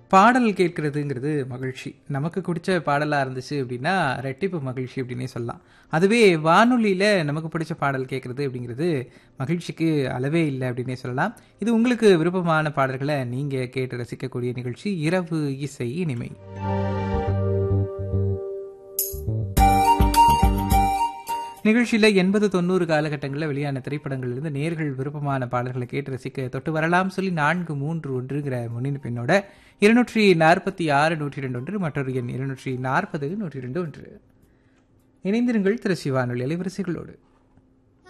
பாடல் கேட்கறதுங்கிறது மகிழ்ச்சி நமக்கு பிடிச்ச பாடலாக இருந்துச்சு அப்படின்னா ரெட்டிப்பு மகிழ்ச்சி அப்படின்னே சொல்லலாம் அதுவே வானொலியில் நமக்கு பிடிச்ச பாடல் கேட்குறது அப்படிங்கிறது மகிழ்ச்சிக்கு அளவே இல்லை அப்படின்னே சொல்லலாம் இது உங்களுக்கு விருப்பமான பாடல்களை நீங்கள் கேட்டு ரசிக்கக்கூடிய நிகழ்ச்சி இரவு இசை இனிமை நிகழ்ச்சியில் எண்பது தொண்ணூறு காலகட்டங்களில் வெளியான திரைப்படங்களிலிருந்து நேர்கள் விருப்பமான பாடல்களை கேட்டு ரசிக்க தொட்டு வரலாம் சொல்லி நான்கு மூன்று ஒன்றுங்கிற முன்னிணைப்பினோட இருநூற்றி நாற்பத்தி ஆறு நூற்றி ரெண்டு ஒன்று மற்றொரு எண் இருநூற்றி நாற்பது நூற்றி ரெண்டு ஒன்று இணைந்திருங்கள் திரு சிவானொலி அலைவரிசைகளோடு